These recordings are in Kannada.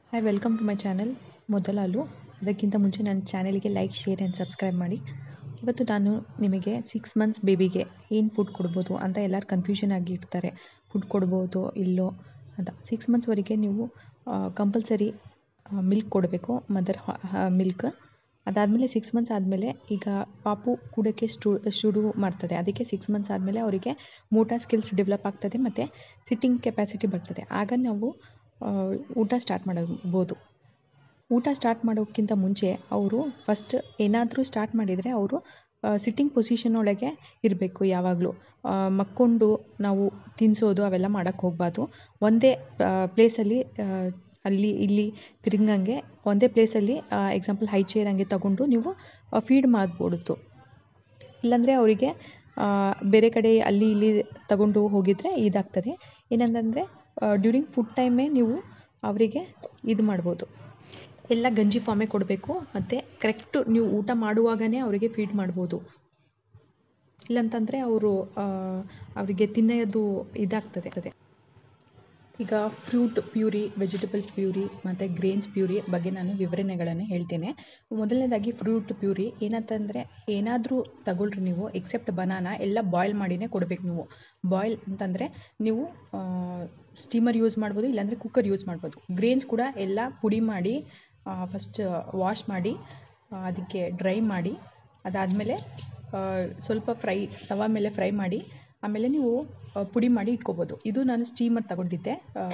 hi welcome to my channel ಮೊದಲಾಲು ಅದಕ್ಕಿಂತ ಮುಂಚೆ ನನ್ನ ಚಾನಲ್ಗೆ ಲೈಕ್ ಶೇರ್ ಆ್ಯಂಡ್ ಸಬ್ಸ್ಕ್ರೈಬ್ ಮಾಡಿ ಇವತ್ತು ನಾನು ನಿಮಗೆ ಸಿಕ್ಸ್ ಮಂತ್ಸ್ ಬೇಬಿಗೆ ಏನು ಫುಡ್ ಕೊಡ್ಬೋದು ಅಂತ ಎಲ್ಲರೂ ಕನ್ಫ್ಯೂಷನ್ ಆಗಿ ಇರ್ತಾರೆ ಫುಡ್ ಕೊಡ್ಬೋದು ಇಲ್ಲೋ ಅಂತ ಸಿಕ್ಸ್ ಮಂತ್ಸ್ವರೆಗೆ ನೀವು ಕಂಪಲ್ಸರಿ ಮಿಲ್ಕ್ ಕೊಡಬೇಕು ಮದರ್ ಮಿಲ್ಕ್ ಅದಾದಮೇಲೆ ಸಿಕ್ಸ್ ಮಂತ್ಸ್ ಆದಮೇಲೆ ಈಗ ಪಾಪು ಕೂಡೋಕ್ಕೆ ಸ್ಟು ಶುರು ಮಾಡ್ತದೆ ಅದಕ್ಕೆ ಸಿಕ್ಸ್ ಮಂತ್ಸ್ ಆದಮೇಲೆ ಅವರಿಗೆ ಮೋಟಾ ಸ್ಕಿಲ್ಸ್ ಡೆವಲಪ್ ಆಗ್ತದೆ ಮತ್ತು ಸಿಟ್ಟಿಂಗ್ ಕೆಪಾಸಿಟಿ ಬರ್ತದೆ ಆಗ ನಾವು ಊಟ ಸ್ಟಾರ್ಟ್ ಮಾಡಬೋದು ಊಟ ಸ್ಟಾರ್ಟ್ ಮಾಡೋಕ್ಕಿಂತ ಮುಂಚೆ ಅವರು ಫಸ್ಟ್ ಏನಾದರೂ ಸ್ಟಾರ್ಟ್ ಮಾಡಿದರೆ ಅವರು ಸಿಟ್ಟಿಂಗ್ ಪೊಸಿಷನ್ ಒಳಗೆ ಇರಬೇಕು ಯಾವಾಗಲೂ ಮಕ್ಕೊಂಡು ನಾವು ತಿನ್ನಿಸೋದು ಅವೆಲ್ಲ ಮಾಡೋಕ್ಕೆ ಹೋಗಬಾರ್ದು ಒಂದೇ ಪ್ಲೇಸಲ್ಲಿ ಅಲ್ಲಿ ಇಲ್ಲಿ ತಿರುಗಂಗೆ ಒಂದೇ ಪ್ಲೇಸಲ್ಲಿ ಎಕ್ಸಾಂಪಲ್ ಹೈ ಚೇರ್ ಹಂಗೆ ತಗೊಂಡು ನೀವು ಫೀಡ್ ಮಾಡ್ಬೋಡಿತ್ತು ಇಲ್ಲಾಂದರೆ ಅವರಿಗೆ ಬೇರೆ ಕಡೆ ಅಲ್ಲಿ ಇಲ್ಲಿ ತಗೊಂಡು ಹೋಗಿದರೆ ಇದಾಗ್ತದೆ ಏನಂತಂದರೆ ಡ್ಯೂರಿಂಗ್ ಫುಡ್ ಟೈಮೇ ನೀವು ಅವರಿಗೆ ಇದು ಮಾಡ್ಬೋದು ಎಲ್ಲ ಗಂಜಿ ಫಾರ್ಮೇ ಕೊಡಬೇಕು ಮತ್ತು ಕರೆಕ್ಟು ನೀವು ಊಟ ಮಾಡುವಾಗಲೇ ಅವರಿಗೆ ಫೀಡ್ ಮಾಡ್ಬೋದು ಇಲ್ಲಂತಂದರೆ ಅವರು ಅವರಿಗೆ ತಿನ್ನೋದು ಇದಾಗ್ತದೆ ಅದೇ ಈಗ ಫ್ರೂಟ್ ಪ್ಯೂರಿ ವೆಜಿಟೇಬಲ್ ಪ್ಯೂರಿ ಮತ್ತು ಗ್ರೇನ್ಸ್ ಪ್ಯೂರಿ ಬಗ್ಗೆ ನಾನು ವಿವರಣೆಗಳನ್ನು ಹೇಳ್ತೇನೆ ಮೊದಲನೇದಾಗಿ ಫ್ರೂಟ್ ಪ್ಯೂರಿ ಏನಂತಂದರೆ ಏನಾದರೂ ತಗೊಳ್ರಿ ನೀವು ಎಕ್ಸೆಪ್ಟ್ ಬನಾನ ಎಲ್ಲ ಬಾಯ್ಲ್ ಮಾಡಿನೇ ಕೊಡಬೇಕು ನೀವು ಬಾಯ್ಲ್ ಅಂತಂದರೆ ನೀವು ಸ್ಟೀಮರ್ ಯೂಸ್ ಮಾಡ್ಬೋದು ಇಲ್ಲಾಂದರೆ ಕುಕ್ಕರ್ ಯೂಸ್ ಮಾಡ್ಬೋದು ಗ್ರೇನ್ಸ್ ಕೂಡ ಎಲ್ಲ ಪುಡಿ ಮಾಡಿ ಫಸ್ಟ್ ವಾಶ್ ಮಾಡಿ ಅದಕ್ಕೆ ಡ್ರೈ ಮಾಡಿ ಅದಾದಮೇಲೆ ಸ್ವಲ್ಪ ಫ್ರೈ ತವಾ ಮೇಲೆ ಫ್ರೈ ಮಾಡಿ ಆಮೇಲೆ ನೀವು ಪುಡಿ ಮಾಡಿ ಇಟ್ಕೋಬೋದು ಇದು ನಾನು ಸ್ಟೀಮರ್ ತಗೊಂಡಿದ್ದೆ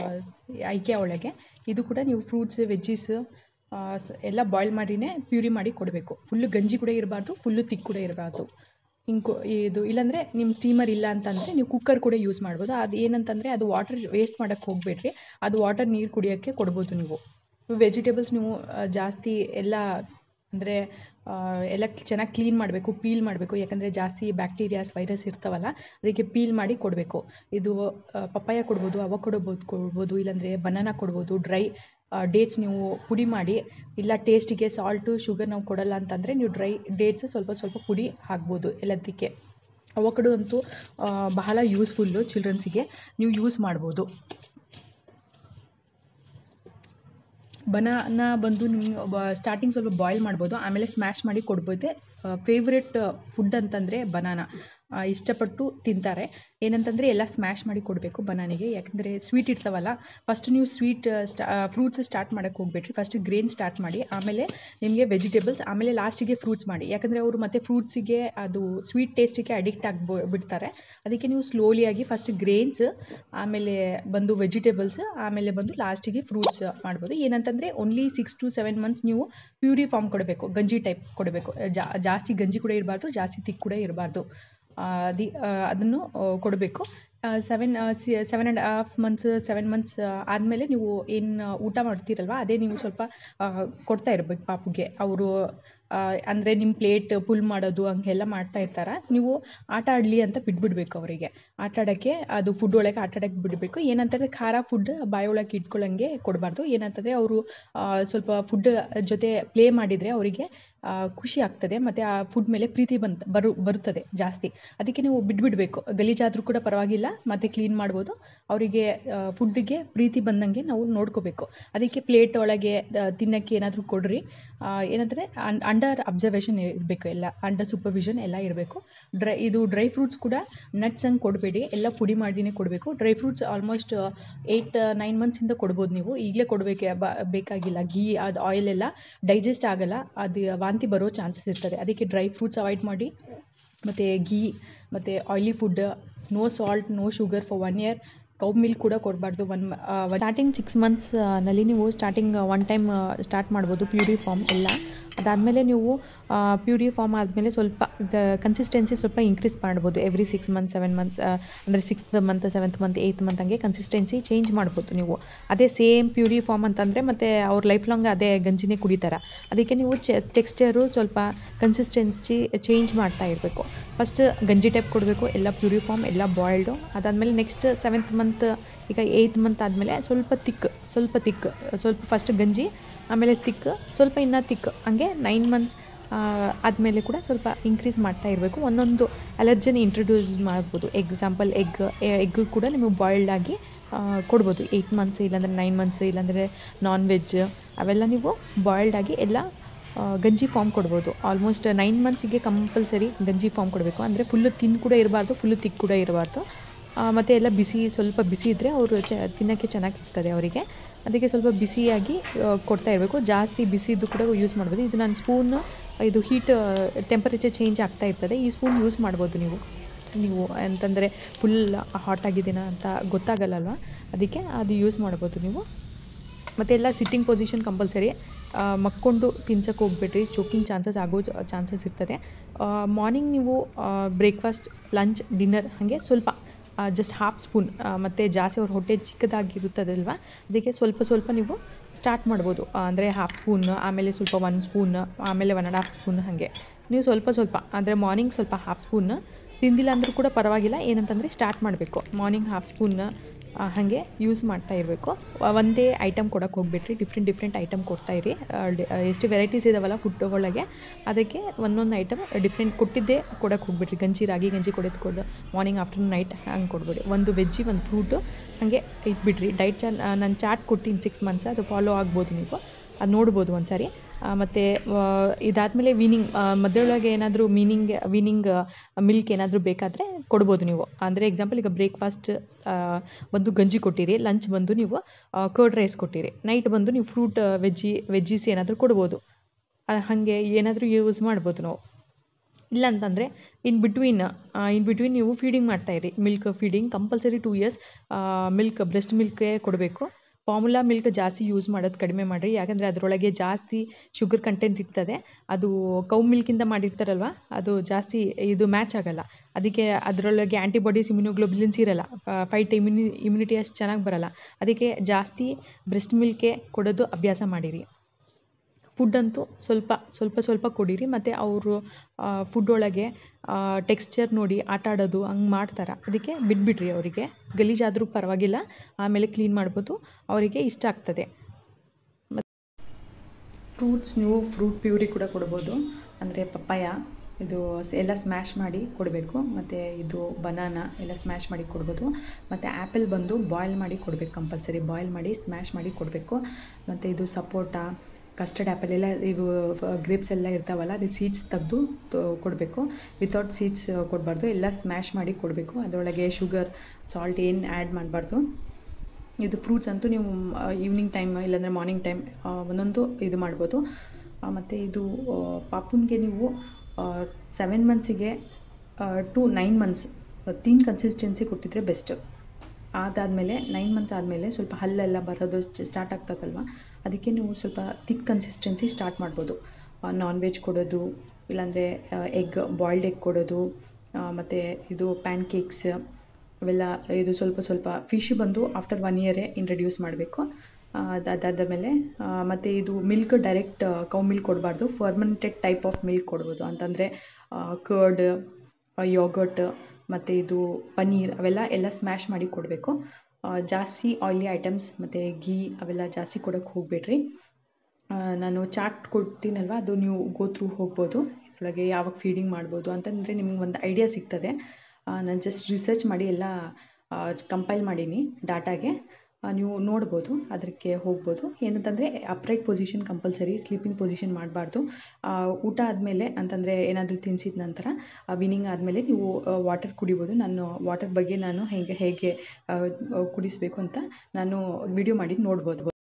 ಐಕ್ಯಾ ಒಳಗೆ ಇದು ಕೂಡ ನೀವು ಫ್ರೂಟ್ಸ್ ವೆಜ್ಜೀಸ್ ಎಲ್ಲ ಬಾಯ್ಲ್ ಮಾಡಿನೇ ಪ್ಯೂರಿ ಮಾಡಿ ಕೊಡಬೇಕು ಫುಲ್ಲು ಗಂಜಿ ಕೂಡ ಇರಬಾರ್ದು ಫುಲ್ಲು ತಿಕ್ ಕೂಡ ಇರಬಾರ್ದು ಹಿಂಗೆ ಇದು ಇಲ್ಲಾಂದರೆ ನಿಮ್ಮ ಸ್ಟೀಮರ್ ಇಲ್ಲ ಅಂತಂದರೆ ನೀವು ಕುಕ್ಕರ್ ಕೂಡ ಯೂಸ್ ಮಾಡ್ಬೋದು ಅದು ಏನಂತಂದರೆ ಅದು ವಾಟರ್ ವೇಸ್ಟ್ ಮಾಡೋಕ್ಕೆ ಹೋಗಬೇಡ್ರಿ ಅದು ವಾಟರ್ ನೀರು ಕುಡಿಯೋಕ್ಕೆ ಕೊಡ್ಬೋದು ನೀವು ವೆಜಿಟೇಬಲ್ಸ್ ನೀವು ಜಾಸ್ತಿ ಎಲ್ಲ ಅಂದರೆ ಎಲ್ಲ ಚೆನ್ನಾಗಿ ಕ್ಲೀನ್ ಮಾಡಬೇಕು ಪೀಲ್ ಮಾಡಬೇಕು ಯಾಕಂದರೆ ಜಾಸ್ತಿ ಬ್ಯಾಕ್ಟೀರಿಯಾಸ್ ವೈರಸ್ ಇರ್ತಾವಲ್ಲ ಅದಕ್ಕೆ ಪೀಲ್ ಮಾಡಿ ಕೊಡಬೇಕು ಇದು ಪಪ್ಪಾಯ ಕೊಡ್ಬೋದು ಅವ ಕೊಡ್ಬೋದು ಕೊಡ್ಬೋದು ಇಲ್ಲಾಂದರೆ ಬನಾನಾ ಕೊಡ್ಬೋದು ಡ್ರೈ ಡೇಟ್ಸ್ ನೀವು ಪುಡಿ ಮಾಡಿ ಇಲ್ಲ ಟೇಸ್ಟಿಗೆ ಸಾಲ್ಟು ಶುಗರ್ ನಾವು ಕೊಡಲ್ಲ ಅಂತಂದರೆ ನೀವು ಡ್ರೈ ಡೇಟ್ಸ್ ಸ್ವಲ್ಪ ಸ್ವಲ್ಪ ಪುಡಿ ಹಾಕ್ಬೋದು ಎಲ್ಲದಕ್ಕೆ ಅವಕಡು ಅಂತೂ ಬಹಳ ಯೂಸ್ಫುಲ್ಲು ಚಿಲ್ಡ್ರನ್ಸಿಗೆ ನೀವು ಯೂಸ್ ಮಾಡ್ಬೋದು ಬನಾನ ಬಂದು ನೀವು ಸ್ಟಾರ್ಟಿಂಗ್ ಸ್ವಲ್ಪ ಬಾಯ್ಲ್ ಮಾಡ್ಬೋದು ಆಮೇಲೆ ಸ್ಮ್ಯಾಶ್ ಮಾಡಿ ಕೊಡ್ಬೋದು ಫೇವ್ರೆಟ್ ಫುಡ್ ಅಂತಂದರೆ ಬನಾನ ಇಷ್ಟಪಟ್ಟು ತಿಂತಾರೆ ಏನಂತಂದರೆ ಎಲ್ಲ ಸ್ಮ್ಯಾಶ್ ಮಾಡಿ ಕೊಡಬೇಕು ಬನಾನಿಗೆ ಯಾಕಂದರೆ ಸ್ವೀಟ್ ಇರ್ತಾವಲ್ಲ ಫಸ್ಟ್ ನೀವು ಸ್ವೀಟ್ ಸ್ಟಾ ಫ್ರೂಟ್ಸ್ ಸ್ಟಾರ್ಟ್ ಮಾಡೋಕ್ಕೆ ಹೋಗ್ಬೇಡ್ರಿ ಫಸ್ಟ್ ಗ್ರೇನ್ ಸ್ಟಾರ್ಟ್ ಮಾಡಿ ಆಮೇಲೆ ನಿಮಗೆ ವೆಜಿಟೇಬಲ್ಸ್ ಆಮೇಲೆ ಲಾಸ್ಟಿಗೆ ಫ್ರೂಟ್ಸ್ ಮಾಡಿ ಯಾಕಂದರೆ ಅವರು ಮತ್ತೆ ಫ್ರೂಟ್ಸಿಗೆ ಅದು ಸ್ವೀಟ್ ಟೇಸ್ಟಿಗೆ ಅಡಿಕ್ಟ್ ಆಗ್ಬೋ ಬಿಡ್ತಾರೆ ಅದಕ್ಕೆ ನೀವು ಸ್ಲೋಲಿಯಾಗಿ ಫಸ್ಟ್ ಗ್ರೇನ್ಸ್ ಆಮೇಲೆ ಬಂದು ವೆಜಿಟೇಬಲ್ಸ್ ಆಮೇಲೆ ಬಂದು ಲಾಸ್ಟಿಗೆ ಫ್ರೂಟ್ಸ್ ಮಾಡ್ಬೋದು ಏನಂತಂದರೆ only six to seven months ನೀವು ಪ್ಯೂರಿ ಫಾರ್ಮ್ ಕೊಡಬೇಕು ಗಂಜಿ ಟೈಪ್ ಕೊಡಬೇಕು ಜಾಸ್ತಿ ಗಂಜಿ ಕೂಡ ಇರಬಾರ್ದು ಜಾಸ್ತಿ ತಿಕ್ ಕೂಡ ಇರಬಾರ್ದು ಅದಿ ಅದನ್ನು ಕೊಡಬೇಕು seven seven and half months seven months ಆದಮೇಲೆ ನೀವು ಏನು ಊಟ ಮಾಡ್ತೀರಲ್ವ ಅದೇ ನೀವು ಸ್ವಲ್ಪ ಕೊಡ್ತಾ ಇರ್ಬೇಕು ಪಾಪುಗೆ ಅವರು ಅಂದರೆ ನಿಮ್ಮ ಪ್ಲೇಟ್ ಫುಲ್ ಮಾಡೋದು ಹಂಗೆಲ್ಲ ಮಾಡ್ತಾ ಇರ್ತಾರೆ ನೀವು ಆಟ ಆಡಲಿ ಅಂತ ಬಿಟ್ಬಿಡ್ಬೇಕು ಅವರಿಗೆ ಆಟ ಆಡೋಕ್ಕೆ ಅದು ಫುಡ್ ಒಳಗೆ ಆಟ ಆಡೋಕ್ಕೆ ಬಿಡಬೇಕು ಏನಂತಂದರೆ ಖಾರ ಫುಡ್ ಬಾಯಿ ಒಳಗೆ ಇಟ್ಕೊಳ್ಳೋಂಗೆ ಕೊಡಬಾರ್ದು ಏನಂತಂದರೆ ಅವರು ಸ್ವಲ್ಪ ಫುಡ್ ಜೊತೆ ಪ್ಲೇ ಮಾಡಿದರೆ ಅವರಿಗೆ ಖುಷಿ ಆಗ್ತದೆ ಮತ್ತು ಆ ಫುಡ್ ಮೇಲೆ ಪ್ರೀತಿ ಬಂತ ಬರು ಬರುತ್ತದೆ ಜಾಸ್ತಿ ಅದಕ್ಕೆ ನೀವು ಬಿಟ್ಬಿಡಬೇಕು ಗಲೀಜಾದರೂ ಕೂಡ ಪರವಾಗಿಲ್ಲ ಮತ್ತು ಕ್ಲೀನ್ ಮಾಡ್ಬೋದು ಅವರಿಗೆ ಫುಡ್ಡಿಗೆ ಪ್ರೀತಿ ಬಂದಂಗೆ ನಾವು ನೋಡ್ಕೋಬೇಕು ಅದಕ್ಕೆ ಪ್ಲೇಟ್ ಒಳಗೆ ತಿನ್ನೋಕ್ಕೆ ಏನಾದರೂ ಕೊಡ್ರಿ ಏನಂದರೆ ಅಂಡರ್ ಅಬ್ಸರ್ವೇಷನ್ ಇರಬೇಕು ಎಲ್ಲ ಅಂಡರ್ ಸೂಪರ್ವಿಷನ್ ಎಲ್ಲ ಇರಬೇಕು ಡ್ರೈ ಇದು ಡ್ರೈ ಫ್ರೂಟ್ಸ್ ಕೂಡ ನಟ್ಸ್ ಹಂಗೆ ಕೊಡಬೇಡಿ ಎಲ್ಲ ಪುಡಿ ಮಾಡಿನೇ ಕೊಡಬೇಕು dry fruits almost eight nine ಮಂತ್ಸಿಂದ ಕೊಡ್ಬೋದು ನೀವು ಈಗಲೇ ಕೊಡಬೇಕೆ ಬೇಕಾಗಿಲ್ಲ ಘೀ ಅದು ಆಯಿಲ್ ಎಲ್ಲ ಡೈಜೆಸ್ಟ್ ಆಗಲ್ಲ ಅದು ವಾಂತಿ ಬರೋ ಚಾನ್ಸಸ್ ಇರ್ತದೆ ಅದಕ್ಕೆ ಡ್ರೈ ಫ್ರೂಟ್ಸ್ ಅವಾಯ್ಡ್ ಮಾಡಿ ಮತ್ತು ಘೀ ಮತ್ತು oily food no salt no sugar for one year cow milk ಕೂಡ ಕೊಡಬಾರ್ದು ಒನ್ ಸ್ಟಾರ್ಟಿಂಗ್ ಸಿಕ್ಸ್ ಮಂತ್ಸ್ನಲ್ಲಿ ನೀವು ಸ್ಟಾರ್ಟಿಂಗ್ ಒನ್ ಟೈಮ್ ಸ್ಟಾರ್ಟ್ ಮಾಡ್ಬೋದು ಪ್ಯೂರಿ ಫಾರ್ಮ್ ಎಲ್ಲ ಅದಾದಮೇಲೆ ನೀವು ಪ್ಯೂರಿ ಫಾರ್ಮ್ ಆದಮೇಲೆ ಸ್ವಲ್ಪ ಕನ್ಸಿಸ್ಟೆನ್ಸಿ ಸ್ವಲ್ಪ ಇನ್ಕ್ರೀಸ್ ಮಾಡ್ಬೋದು every six month seven months ಅಂದರೆ sixth month seventh month eighth month ಹಂಗೆ ಕನ್ಸಿಸ್ಟೆನ್ಸಿ ಚೇಂಜ್ ಮಾಡ್ಬೋದು ನೀವು ಅದೇ ಸೇಮ್ ಪ್ಯೂರಿ ಫಾರ್ಮ್ ಅಂತಂದರೆ ಮತ್ತು ಅವ್ರ ಲೈಫ್ ಲಾಂಗ್ ಅದೇ ಗಂಜಿನೇ ಕುಡಿತಾರೆ ಅದಕ್ಕೆ ನೀವು ಚೆ ಟೆಕ್ಸ್ಚರು ಸ್ವಲ್ಪ ಕನ್ಸಿಸ್ಟೆನ್ಸಿ ಚೇಂಜ್ ಮಾಡ್ತಾ ಇರಬೇಕು ಫಸ್ಟ್ ಗಂಜಿ ಟೈಪ್ ಕೊಡಬೇಕು ಎಲ್ಲ ಪ್ಯೂರಿ ಫಾರ್ಮ್ ಎಲ್ಲ ಬಾಯ್ಲ್ಡು ಅದಾದಮೇಲೆ ನೆಕ್ಸ್ಟ್ ಸೆವೆಂತ್ ಮಂತ್ ಈಗ ಏಯ್ತ್ ಮಂತ್ ಆದಮೇಲೆ ಸ್ವಲ್ಪ ತಿಕ್ ಸ್ವಲ್ಪ ತಿಕ್ ಸ್ವಲ್ಪ ಫಸ್ಟ್ ಗಂಜಿ ಆಮೇಲೆ ತಿಕ್ ಸ್ವಲ್ಪ ಇನ್ನೂ ತಿಕ್ ಹಂಗೆ ನೈನ್ ಮಂತ್ಸ್ ಆದಮೇಲೆ ಕೂಡ ಸ್ವಲ್ಪ ಇನ್ಕ್ರೀಸ್ ಮಾಡ್ತಾ ಇರಬೇಕು ಒಂದೊಂದು ಅಲರ್ಜನ್ ಇಂಟ್ರೊಡ್ಯೂಸ್ ಮಾಡ್ಬೋದು ಎಕ್ಸಾಂಪಲ್ ಎಗ್ ಎಗ್ ಕೂಡ ನಿಮಗೆ ಬಾಯ್ಲ್ಡ್ ಆಗಿ ಆ, ಕೊಡ್ಬೋದು ಏಯ್ಟ್ ಮಂತ್ಸ್ ಇಲ್ಲಾಂದರೆ ನೈನ್ ಮಂತ್ಸ್ ಇಲ್ಲಾಂದರೆ ನಾನ್ ವೆಜ್ ಅವೆಲ್ಲ ನೀವು ಬಾಯ್ಲ್ಡ್ ಆಗಿ ಎಲ್ಲ ಆ, ಗಂಜಿ ಫಾರ್ಮ್ ಕೊಡ್ಬೋದು ಆಲ್ಮೋಸ್ಟ್ ನೈನ್ ಮಂತ್ಸಿಗೆ ಕಂಪಲ್ಸರಿ ಗಂಜಿ ಫಾರ್ಮ್ ಕೊಡಬೇಕು ಅಂದರೆ ಫುಲ್ಲು ತಿನ್ ಕೂಡ ಇರಬಾರ್ದು ಫುಲ್ಲು ತಿಕ್ ಕೂಡ ಇರಬಾರ್ದು ಮತ್ತು ಎಲ್ಲ ಬಿಸಿ ಸ್ವಲ್ಪ ಬಿಸಿ ಇದ್ದರೆ ಅವರು ಚ ತಿನ್ನೋಕ್ಕೆ ಚೆನ್ನಾಗಿರ್ತದೆ ಅವರಿಗೆ ಅದಕ್ಕೆ ಸ್ವಲ್ಪ ಬಿಸಿಯಾಗಿ ಆ, ಕೊಡ್ತಾ ಇರಬೇಕು ಜಾಸ್ತಿ ಬಿಸಿದು ಕೂಡ ಯೂಸ್ ಮಾಡ್ಬೋದು ಇದು ನಾನು ಸ್ಪೂನ್ ಇದು ಹೀಟ್ ಟೆಂಪರೇಚರ್ ಚೇಂಜ್ ಆಗ್ತಾ ಇರ್ತದೆ ಈ ಸ್ಪೂನ್ ಯೂಸ್ ಮಾಡ್ಬೋದು ನೀವು ನೀವು ಅಂತಂದರೆ ಫುಲ್ ಹಾಟ್ ಆಗಿದೆನಾ ಅಂತ ಗೊತ್ತಾಗಲ್ಲಲ್ವ ಅದಕ್ಕೆ ಅದು ಯೂಸ್ ಮಾಡ್ಬೋದು ನೀವು ಮತ್ತು ಎಲ್ಲ ಸಿಟ್ಟಿಂಗ್ ಪೊಸಿಷನ್ ಕಂಪಲ್ಸರಿ ಮಕ್ಕೊಂಡು ತಿನ್ಸಕ್ಕೆ ಹೋಗ್ಬೇಡ್ರಿ ಚೋಕಿಂಗ್ ಚಾನ್ಸಸ್ ಆಗೋ ಚಾನ್ಸಸ್ ಇರ್ತದೆ ಮಾರ್ನಿಂಗ್ ನೀವು ಬ್ರೇಕ್ಫಾಸ್ಟ್ ಲಂಚ್ ಡಿನ್ನರ್ ಹಾಗೆ ಸ್ವಲ್ಪ ಜಸ್ಟ್ ಹಾಫ್ ಸ್ಪೂನ್ ಮತ್ತು ಜಾಸ್ತಿ ಅವ್ರ ಹೊಟ್ಟೆ ಚಿಕ್ಕದಾಗಿರುತ್ತದಲ್ವ ಅದಕ್ಕೆ ಸ್ವಲ್ಪ ಸ್ವಲ್ಪ ನೀವು ಸ್ಟಾರ್ಟ್ ಮಾಡ್ಬೋದು ಅಂದರೆ ಹಾಫ್ ಸ್ಪೂನ್ ಆಮೇಲೆ ಸ್ವಲ್ಪ ಒನ್ ಸ್ಪೂನ್ ಆಮೇಲೆ ಒನ್ ಆ್ಯಂಡ್ ಹಾಫ್ ಸ್ಪೂನ್ ಹಾಗೆ ನೀವು ಸ್ವಲ್ಪ ಸ್ವಲ್ಪ ಅಂದರೆ ಮಾರ್ನಿಂಗ್ ಸ್ವಲ್ಪ ಹಾಫ್ ಸ್ಪೂನ್ ತಿಂದಿಲ್ಲ ಅಂದರೂ ಕೂಡ ಪರವಾಗಿಲ್ಲ ಏನಂತಂದರೆ ಸ್ಟಾರ್ಟ್ ಮಾಡಬೇಕು ಮಾರ್ನಿಂಗ್ ಹಾಫ್ ಸ್ಪೂನ್ ಹಾಗೆ ಯೂಸ್ ಮಾಡ್ತಾ ಇರಬೇಕು ಒಂದೇ ಐಟಮ್ ಕೊಡೋಕೆ ಹೋಗ್ಬಿಟ್ರಿ ಡಿಫ್ರೆಂಟ್ ಡಿಫ್ರೆಂಟ್ ಐಟಮ್ ಕೊಡ್ತಾ ಇರಿ ಆ, ಡಿ- ಆ, ಎಷ್ಟು ವೆರೈಟೀಸ್ ಇದಾವಲ್ಲ ಫುಡ್ಗಳಿಗೆ ಅದಕ್ಕೆ ಒಂದೊಂದು ಐಟಮ್ ಡಿಫ್ರೆಂಟ್ ಕೊಟ್ಟಿದ್ದೇ ಕೊಡೋಕೆ ಹೋಗ್ಬಿಟ್ರಿ ಗಂಜಿ ರಾಗಿ ಗಂಜಿ ಕೊಡೋದು ಕೊಡು ಮಾರ್ನಿಂಗ್ ಆಫ್ಟರ್ನೂನ್ ನೈಟ್ ಹಂಗೆ ಕೊಡ್ಬೇಡಿ ಒಂದು ವೆಜ್ಜಿ ಒಂದು ಫ್ರೂಟು ಹಾಗೆ ಇಟ್ಬಿಡ್ರಿ ಡೈಟ್ ಚಾನ್ ನಾನು ಚಾಟ್ ಕೊಟ್ಟಿನಿ ಸಿಕ್ಸ್ ಮಂತ್ಸ್ ಅದು ಫಾಲೋ ಆಗ್ಬೋದು ನೀವು ಅದು ನೋಡ್ಬೋದು ಒಂದು ಸಾರಿ ಮತ್ತು ಇದಾದಮೇಲೆ ವೀನಿಂಗ್ ಮಧ್ಯೊಳಗೆ ಏನಾದರೂ ಮೀನಿಂಗ್ ವೀನಿಂಗ್ ಮಿಲ್ಕ್ ಏನಾದರೂ ಬೇಕಾದರೆ ಕೊಡ್ಬೋದು ನೀವು ಅಂದರೆ ಎಕ್ಸಾಂಪಲ್ ಈಗ ಬ್ರೇಕ್ಫಾಸ್ಟ್ ಒಂದು ಗಂಜಿ ಕೊಟ್ಟಿರಿ ಲಂಚ್ ಬಂದು ನೀವು ಕರ್ಡ್ ರೈಸ್ ಕೊಟ್ಟಿರಿ ನೈಟ್ ಬಂದು ನೀವು ಫ್ರೂಟ್ ವೆಜ್ಜಿ ವೆಜ್ಜೀಸ್ ಏನಾದರೂ ಕೊಡ್ಬೋದು ಆ, ಹಾಗೆ ಏನಾದರೂ ಯೂಸ್ ಮಾಡ್ಬೋದು ನಾವು ಇಲ್ಲ ಅಂತಂದರೆ ಇನ್ ಬಿಟ್ವೀನ್ ಇನ್ ಬಿಟ್ವೀನ್ ನೀವು ಫೀಡಿಂಗ್ ಮಾಡ್ತಾಯಿರಿ milk feeding compulsory two years milk breast ಮಿಲ್ಕೇ ಕೊಡಬೇಕು ಫಾರ್ಮುಲಾ ಮಿಲ್ಕ್ ಜಾಸ್ತಿ ಯೂಸ್ ಮಾಡೋದು ಕಡಿಮೆ ಮಾಡಿರಿ ಯಾಕಂದರೆ ಅದರೊಳಗೆ ಜಾಸ್ತಿ ಶುಗರ್ ಕಂಟೆಂಟ್ ಇರ್ತದೆ ಅದು ಕೌ ಮಿಲ್ಕಿಂದ ಮಾಡಿರ್ತಾರಲ್ವ ಅದು ಜಾಸ್ತಿ ಇದು ಮ್ಯಾಚ್ ಆಗಲ್ಲ ಅದಕ್ಕೆ ಅದರೊಳಗೆ ಆ್ಯಂಟಿಬಾಡೀಸ್ ಇಮ್ಯುನೋಗ್ಲೋಬುಲಿನ್ಸ್ ಇರಲ್ಲ ಫೈಟ್ ಇಮ್ಯುನಿ ಇಮ್ಯುನಿಟಿ ಅಷ್ಟು ಚೆನ್ನಾಗಿ ಬರಲ್ಲ ಅದಕ್ಕೆ ಜಾಸ್ತಿ ಬ್ರೆಸ್ಟ್ ಮಿಲ್ಕೇ ಕೊಡೋದು ಅಭ್ಯಾಸ ಮಾಡಿರಿ ಫುಡ್ ಅಂತೂ ಸ್ವಲ್ಪ ಸ್ವಲ್ಪ ಸ್ವಲ್ಪ ಕೊಡಿರಿ ಮತ್ತು ಅವರು ಫುಡ್ ಒಳಗೆ ಟೆಕ್ಸ್ಚರ್ ನೋಡಿ ಆಟ ಆಡೋದು ಹಂಗೆ ಮಾಡ್ತಾರೆ ಅದಕ್ಕೆ ಬಿಟ್ಬಿಡ್ರಿ ಅವರಿಗೆ ಗಲೀಜಾದರೂ ಪರವಾಗಿಲ್ಲ ಆಮೇಲೆ ಕ್ಲೀನ್ ಮಾಡ್ಬೋದು ಅವರಿಗೆ ಇಷ್ಟ ಆಗ್ತದೆ ಫ್ರೂಟ್ಸ್ ನೀವು ಫ್ರೂಟ್ ಪ್ಯೂರಿ ಕೂಡ ಕೊಡ್ಬೋದು ಅಂದರೆ ಪಪ್ಪಾಯ ಇದು ಸ್- ಎಲ್ಲ ಸ್ಮ್ಯಾಶ್ ಮಾಡಿ ಕೊಡಬೇಕು ಮತ್ತು ಇದು ಬನಾನಾ ಎಲ್ಲ ಸ್ಮ್ಯಾಶ್ ಮಾಡಿ ಕೊಡ್ಬೋದು ಮತ್ತು ಆ್ಯಪಲ್ ಬಂದು ಬಾಯ್ಲ್ ಮಾಡಿ ಕೊಡಬೇಕು ಕಂಪಲ್ಸರಿ ಬಾಯ್ಲ್ ಮಾಡಿ ಸ್ಮ್ಯಾಶ್ ಮಾಡಿ ಕೊಡಬೇಕು ಮತ್ತು ಇದು ಸಪೋಟ ಕಸ್ಟರ್ಡ್ ಆ್ಯಪಲ್ ಎಲ್ಲ ಇವು ಗ್ರೇಪ್ಸ್ ಎಲ್ಲ ಇರ್ತಾವಲ್ಲ ಅದು ಸೀಡ್ಸ್ ತೆಗೆದು ಕೊಡಬೇಕು ವಿತೌಟ್ ಸೀಡ್ಸ್ ಕೊಡಬಾರ್ದು ಎಲ್ಲ ಸ್ಮ್ಯಾಶ್ ಮಾಡಿ ಕೊಡಬೇಕು ಅದರೊಳಗೆ ಶುಗರ್ ಸಾಲ್ಟ್ ಏನು ಆ್ಯಡ್ ಮಾಡಬಾರ್ದು ಇದು ಫ್ರೂಟ್ಸ್ ಅಂತೂ ನೀವು ಈವ್ನಿಂಗ್ ಟೈಮ್ ಇಲ್ಲಾಂದರೆ ಮಾರ್ನಿಂಗ್ ಟೈಮ್ ಒಂದೊಂದು ಇದು ಮಾಡ್ಬೋದು ಮತ್ತು ಇದು ಆ, ಪಾಪುನ್ಗೆ ನೀವು ಸೆವೆನ್ ಮಂತ್ಸಿಗೆ to nine months thin consistency ಕೊಟ್ಟಿದ್ರೆ ಬೆಸ್ಟ್ ಅದಾದಮೇಲೆ ನೈನ್ ಮಂತ್ಸ್ ಆದಮೇಲೆ ಸ್ವಲ್ಪ ಹಲ್ಲೆಲ್ಲ ಬರೋದು ಸ್ಟಾರ್ಟ್ ಆಗ್ತದಲ್ವ ಅದಕ್ಕೆ ನೀವು ಸ್ವಲ್ಪ ತಿಕ್ ಕನ್ಸಿಸ್ಟೆನ್ಸಿ ಸ್ಟಾರ್ಟ್ ಮಾಡ್ಬೋದು ನಾನ್ ವೆಜ್ ಕೊಡೋದು ಇಲ್ಲಾಂದರೆ ಎಗ್ ಬಾಯ್ಲ್ಡ್ ಎಗ್ ಕೊಡೋದು ಮತ್ತು ಇದು ಪ್ಯಾನ್ ಕೇಕ್ಸ್ ಅವೆಲ್ಲ ಇದು ಸ್ವಲ್ಪ ಸ್ವಲ್ಪ ಫಿಶ್ ಬಂದು ಆಫ್ಟರ್ ಒನ್ ಇಯರೇ ಇಂಟ್ರಡ್ಯೂಸ್ ಮಾಡಬೇಕು ಅದಾದ ಮೇಲೆ ಮತ್ತು ಇದು ಮಿಲ್ಕ್ ಡೈರೆಕ್ಟ್ ಕೌ ಮಿಲ್ಕ್ ಕೊಡಬಾರ್ದು ಫರ್ಮೆಂಟೆಡ್ ಟೈಪ್ ಆಫ್ ಮಿಲ್ಕ್ ಕೊಡ್ಬೋದು ಅಂತಂದರೆ ಕರ್ಡ್ ಯೋಗರ್ಟ್ ಮತ್ತು ಇದು ಪನ್ನೀರ್ ಅವೆಲ್ಲ ಎಲ್ಲ ಸ್ಮ್ಯಾಶ್ ಮಾಡಿ ಕೊಡಬೇಕು ಜಾಸ್ತಿ ಆಯಿಲಿ ಐಟಮ್ಸ್ ಮತ್ತು ಗೀ ಅವೆಲ್ಲ ಜಾಸ್ತಿ ಕೊಡೋಕ್ಕೆ ಹೋಗಬೇಡ್ರಿ ನಾನು ಚಾಟ್ ಕೊಡ್ತೀನಲ್ವ ಅದು ನೀವು ಗೋ ಥ್ರೂ ಹೋಗ್ಬೋದು ಇದರೊಳಗೆ ಯಾವಾಗ ಫೀಡಿಂಗ್ ಮಾಡ್ಬೋದು ಅಂತಂದರೆ ನಿಮ್ಗೆ ಒಂದು ಐಡಿಯಾ ಸಿಗ್ತದೆ ನಾನು ಜಸ್ಟ್ ರಿಸರ್ಚ್ ಮಾಡಿ ಎಲ್ಲ ಕಂಪೈಲ್ ಮಾಡೀನಿ ಡಾಟಾಗೆ ಆ, ನೀವು ನೋಡ್ಬೋದು ಅದಕ್ಕೆ ಹೋಗ್ಬೋದು ಏನಂತಂದರೆ upright position compulsory sleeping position ಮಾಡಬಾರ್ದು ಊಟ ಆದಮೇಲೆ ಅಂತಂದರೆ ಏನಾದರೂ ತಿನ್ಸಿದ ನಂತರ ವಿನಿಂಗ್ ಆದಮೇಲೆ ನೀವು ವಾಟರ್ ಕುಡಿಬೋದು ನಾನು ವಾಟರ್ ಬಗ್ಗೆ ನಾನು ಹೇಗೆ ಹೇಗೆ ಆ, ಕುಡಿಸಬೇಕು ಅಂತ ನಾನು ವಿಡಿಯೋ ಮಾಡಿ ನೋಡ್ಬೋದು